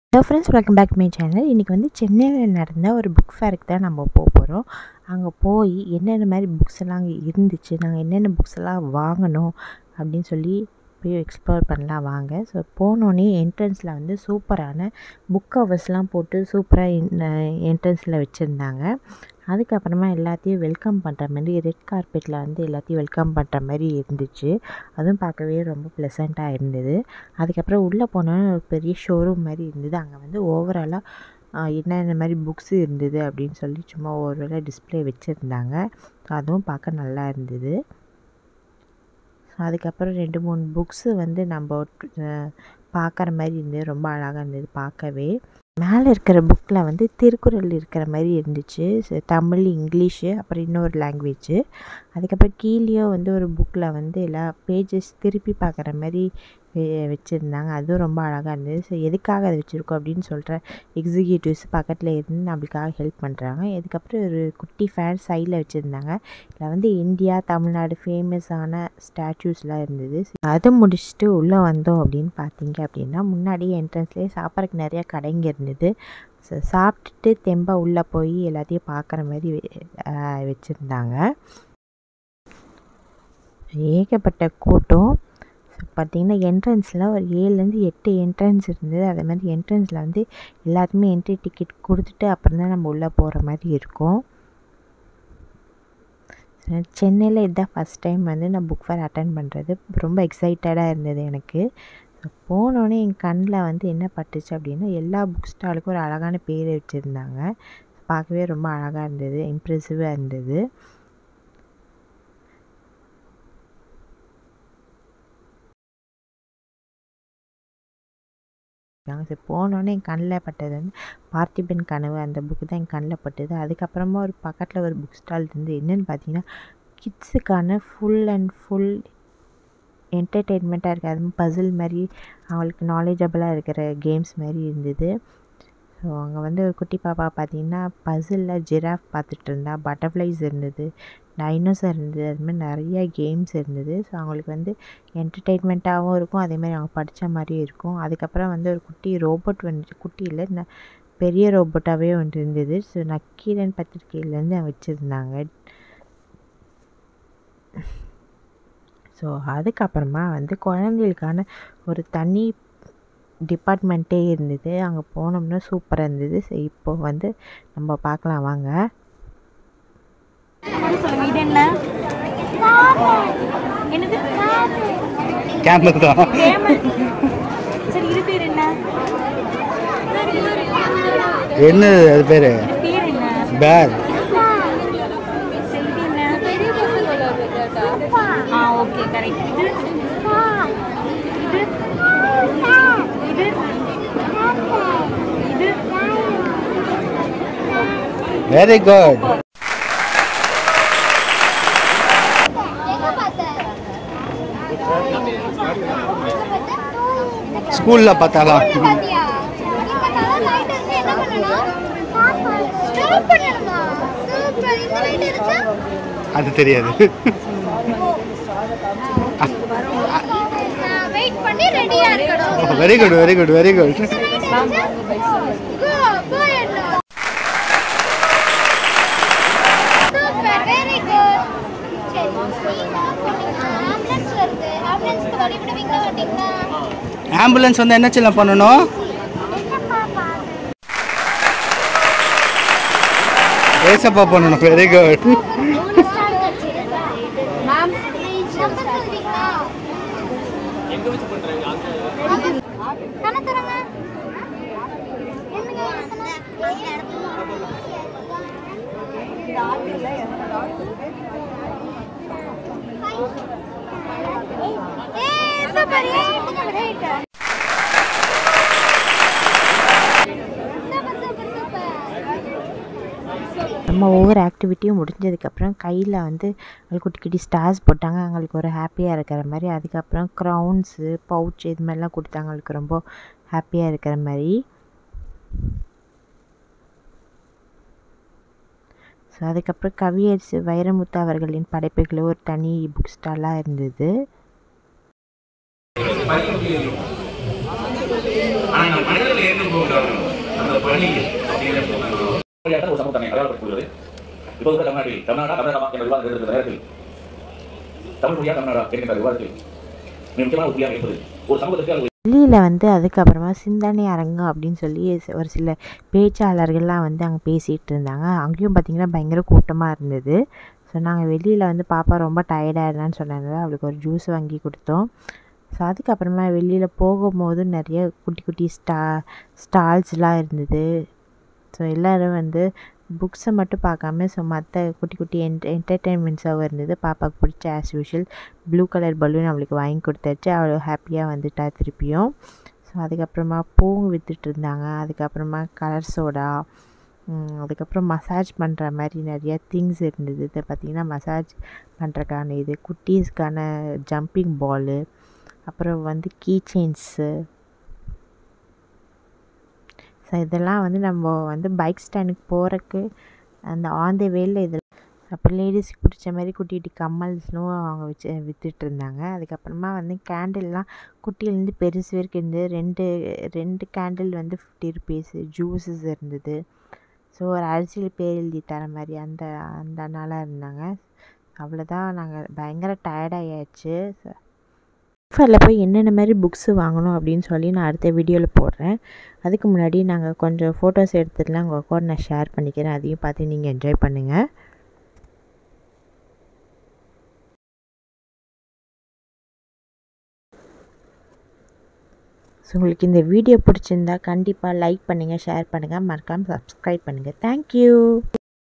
Hello friends welcome back my channel இன்றைக்கி வந்து சென்னையில் நடந்த ஒரு புக் ஃபேருக்கு தான் நம்ம போக போகிறோம் அங்கே போய் என்னென்ன மாதிரி புக்ஸ் எல்லாம் அங்கே இருந்துச்சு நாங்கள் என்னென்ன புக்ஸ் எல்லாம் வாங்கினோம் அப்படின்னு சொல்லி போய் எக்ஸ்ப்ளோர் பண்ணலாம் வாங்க ஸோ போனோடனே என்ட்ரன்ஸில் வந்து சூப்பரான புக் கவர்ஸ்லாம் போட்டு சூப்பராக என்ட்ரன்ஸில் வச்சுருந்தாங்க அதுக்கப்புறமா எல்லாத்தையும் வெல்கம் பண்ணுற மாதிரி ரெட் கார்பெட்டில் வந்து எல்லாத்தையும் வெல்கம் பண்ணுற மாதிரி இருந்துச்சு அதுவும் பார்க்கவே ரொம்ப ப்ளசண்ட்டாக இருந்தது அதுக்கப்புறம் உள்ளே போனோன்னா ஒரு பெரிய ஷோரூம் மாதிரி இருந்தது அங்கே வந்து ஓவராலாக என்னென்ன மாதிரி புக்ஸு இருந்தது அப்படின்னு சொல்லி சும்மா ஒரு வேளை டிஸ்பிளே வச்சுருந்தாங்க ஸோ அதுவும் பார்க்க நல்லா இருந்தது ஸோ அதுக்கப்புறம் ரெண்டு மூணு புக்ஸு வந்து நம்ம பார்க்குற மாதிரி இருந்தது ரொம்ப அழகாக இருந்தது பார்க்கவே மேலே இருக்கிற புக்கில் வந்து திருக்குறள் இருக்கிற மாதிரி இருந்துச்சு தமிழ் இங்கிலீஷு அப்புறம் இன்னொரு லாங்குவேஜு அதுக்கப்புறம் கீழேயும் வந்து ஒரு புக்கில் வந்து எல்லா பேஜஸ் திருப்பி பார்க்குற மாதிரி வச்சுருந்தாங்க அதுவும் ரொம்ப அழகாக இருந்தது ஸோ எதுக்காக அதை வச்சுருக்கோம் அப்படின்னு சொல்கிற எக்ஸிக்யூட்டிவ்ஸ் பக்கத்தில் இருந்து நம்மளுக்காக ஹெல்ப் பண்ணுறாங்க இதுக்கப்புறம் ஒரு குட்டி ஃபேன் சைடில் வச்சுருந்தாங்க இதில் வந்து இந்தியா தமிழ்நாடு ஃபேமஸான ஸ்டாச்சூஸ்லாம் இருந்தது அது முடிச்சுட்டு உள்ளே வந்தோம் அப்படின்னு பார்த்தீங்க அப்படின்னா முன்னாடி என்ட்ரன்ஸ்லேயே சாப்பிட்றதுக்கு நிறையா கடைங்க இருந்தது ஸோ சாப்பிட்டுட்டு தெம்பாக உள்ளே போய் எல்லாத்தையும் பார்க்குற மாதிரி வச்சுருந்தாங்க ஏகப்பட்ட கூட்டம் பார்த்திங்கன்னா என்ட்ரன்ஸில் ஒரு ஏழுலேருந்து எட்டு என்ட்ரன்ஸ் இருந்தது அதே மாதிரி என்ட்ரன்ஸில் வந்து எல்லாத்துக்குமே என்ட்ரி டிக்கெட் கொடுத்துட்டு அப்புறம் தான் நம்ம உள்ளே போகிற மாதிரி இருக்கும் சென்னையில் இதுதான் ஃபஸ்ட் டைம் வந்து நான் புக் ஃபேர் அட்டன் பண்ணுறது ரொம்ப எக்ஸைட்டடாக இருந்தது எனக்கு போனோடனே என் கண்ணில் வந்து என்ன பட்டுச்சு அப்படின்னா எல்லா புக் ஸ்டாலுக்கும் ஒரு அழகான பேர் வச்சுருந்தாங்க பார்க்கவே ரொம்ப அழகாக இருந்தது இம்ப்ரெசிவாக இருந்தது சரி போனோடனே என் கண்ணில் பட்டது வந்து பார்த்திபன் கனவு அந்த புக்கு தான் என் கண்ணில் பட்டது அதுக்கப்புறமா ஒரு பக்கத்தில் ஒரு புக் ஸ்டால் இருந்து என்னென்னு பார்த்தீங்கன்னா கிட்ஸுக்கான ஃபுல் அண்ட் ஃபுல் என்டர்டெயின்மெண்ட்டாக இருக்குது அது பசில் மாதிரி அவங்களுக்கு நாலேஜபிளாக இருக்கிற கேம்ஸ் மாதிரி இருந்தது ஸோ அங்கே வந்து ஒரு குட்டி பாப்பா பார்த்தீங்கன்னா பசிலில் ஜிராஃப் பார்த்துட்டு இருந்தா பட்டர்ஃப்ளைஸ் இருந்தது டைனோசர் இருந்தது அது மாதிரி நிறைய கேம்ஸ் இருந்தது ஸோ அவங்களுக்கு வந்து என்டர்டெயின்மெண்ட்டாகவும் இருக்கும் அதேமாதிரி அவங்க படித்த மாதிரியும் இருக்கும் அதுக்கப்புறம் வந்து ஒரு குட்டி ரோபோட் வந்துச்சு குட்டி இல்லை பெரிய ரோபோட்டாகவே ஒன்று இருந்தது ஸோ நக்கீரன் பத்திரிகையிலேருந்து வச்சுருந்தாங்க ஸோ அதுக்கப்புறமா வந்து குழந்தைகளுக்கான ஒரு தனி டிபார்ட்மெண்ட்டே இருந்தது அங்கே போனோம்னா சூப்பராக இருந்தது ஸோ இப்போ வந்து நம்ம பார்க்கலாம் வாங்க இது என்ன என்னது கேமல் தான் கேமல் சரி இது பேர் என்ன என்ன அது பேர் இது பேர் என்ன பேர் சரி இது என்ன ஆ ஓகே கரெக்ட் இது இது இது இது வெரி குட் ஸ்கூல்ல பார்த்தாலாம் அது தெரியாது வெயிட் பண்ணி ரெடியா இருக்கணும் very good very good very good Go, go எல்லாம். Super, very good. சரி, நீங்க போனீங்கன்னா ambulance வருது. ambulance-க்கு வழி விடுவீங்க மாட்டீங்களா? ஆம்புலன்ஸ் வந்து என்ன சின்ன பண்ணணும் ஏசப்பா பண்ணணும் வெரி குட் மூணு star வச்சிருக்கா. Ma'am, number சொல்வீங்களா? கண்ணை திறங்க. என்னங்க ஏய், super, ஏய், great. Super, super, super. நம்ம ஒவ்வொரு ஆக்டிவிட்டியும் முடிஞ்சதுக்கப்புறம் கையில் வந்து அவங்களுக்கு குட்டி குட்டி ஸ்டார்ஸ் போட்டாங்க அவங்களுக்கு ஒரு ஹாப்பியாக இருக்கிற மாதிரி அதுக்கப்புறம் க்ரௌன்ஸு பவுச் இது மாதிரிலாம் கொடுத்தாங்க அவங்களுக்கு ரொம்ப ஹாப்பியாக இருக்கிற மாதிரி ஸோ அதுக்கப்புறம் கவியரசு வைரமுத்து அவர்களின் படைப்புகள் ஒரு தனி புக் ஸ்டாலாக இருந்தது ஆனா நம்ம மனிதர்கள் இருந்து போகிறார்கள் அந்த பணி அப்படிங்கிற வழியாக ஒரு சமூகத்தை அடையாளப்படுத்துகிறது இப்போது கூட தமிழ்நாட்டில் கர்நாடகா கர்நாடகா என்ற விவாதம் இருக்கிற நேரத்தில் தமிழ் மொழியா கர்நாடகா என்கின்ற விவாதத்தில் மிக முக்கியமான உத்தியாக இருப்பது ஒரு சமூகத்துக்கு அது வெளியில் வந்து அதுக்கப்புறமா சிந்தனை அரங்கம் அப்படின்னு சொல்லி சி- ஒரு சில பேச்சாளர்கள்லாம் வந்து அங்கே பேசிகிட்டு இருந்தாங்க அங்கேயும் பார்த்திங்கன்னா பயங்கர கூட்டமாக இருந்தது ஸோ நாங்கள் வெளியில் வந்து பாப்பா ரொம்ப டயர்டாக இருந்தான்னு சொன்னாங்க அவளுக்கு ஒரு ஜூஸ் வாங்கி கொடுத்தோம் ஸோ அதுக்கப்புறமா வெளியில் போகும்போது நிறைய குட்டி குட்டி ஸ்டா ஸ்டால்ஸ்லாம் இருந்தது ஸோ எல்லோரும் வந்து புக்ஸை மட்டும் பார்க்காம ஸோ மற்ற குட்டி குட்டி என்ட என்டர்டெயின்மெண்ட்ஸாகவும் இருந்தது பாப்பாவுக்கு பிடிச்ச as usual blue colour balloon அவளுக்கு வாங்கி கொடுத்தாச்சு அவள் ஹாப்பியாக வந்துட்டா திருப்பியும் ஸோ அதுக்கப்புறமா பூ வித்துட்டு இருந்தாங்க அதுக்கப்புறமா கலர் சோடா ம், அதுக்கப்புறம் மசாஜ் பண்ணுற மாதிரி நிறைய திங்ஸ் இருந்தது இதை பார்த்திங்கன்னா மசாஜ் பண்ணுறக்கான இது குட்டீஸ்க்கான ஜம்பிங் பாலு அப்புறம் வந்து கீ செயின்ஸு ஸோ இதெல்லாம் வந்து நம்ம வந்து பைக் ஸ்டாண்டுக்கு போகிறக்கு அந்த ஆன் த வேல இதில் அப்புறம் லேடிஸ்க்கு பிடிச்ச மாதிரி குட்டி குட்டி கம்மல்ஸ்னும் அவங்க வச்சு வித்துட்டு இருந்தாங்க அதுக்கப்புறமா வந்து கேண்டில்லாம் குட்டியிலேருந்து பெருசு வரைக்கும் இருந்து ரெண்டு ரெண்டு கேண்டில் வந்து ஃபிஃப்டி ருபீஸு ஜூஸஸ் இருந்தது ஸோ ஒரு அரசியல் பேர் எழுதி தர மாதிரி அந்த அந்த அண்ணாலாம் இருந்தாங்க அவ்வளோதான் நாங்கள் பயங்கர டயர்டாயாச்சு ஆஃபரில் போய் என்னென்ன மாதிரி புக்ஸு வாங்கணும் அப்படின்னு சொல்லி நான் அடுத்த வீடியோவில் போடுறேன் அதுக்கு முன்னாடி நாங்கள் கொஞ்சம் ஃபோட்டோஸ் எடுத்துட்டுலாம் உங்கள் கூட நான் ஷேர் பண்ணிக்கிறேன் அதையும் பார்த்து நீங்கள் என்ஜாய் பண்ணுங்கள் ஸோ உங்களுக்கு இந்த வீடியோ பிடிச்சிருந்தா கண்டிப்பாக லைக் பண்ணுங்கள் ஷேர் பண்ணுங்கள் மறக்காமல் சப்ஸ்கிரைப் பண்ணுங்கள் தேங்க்யூ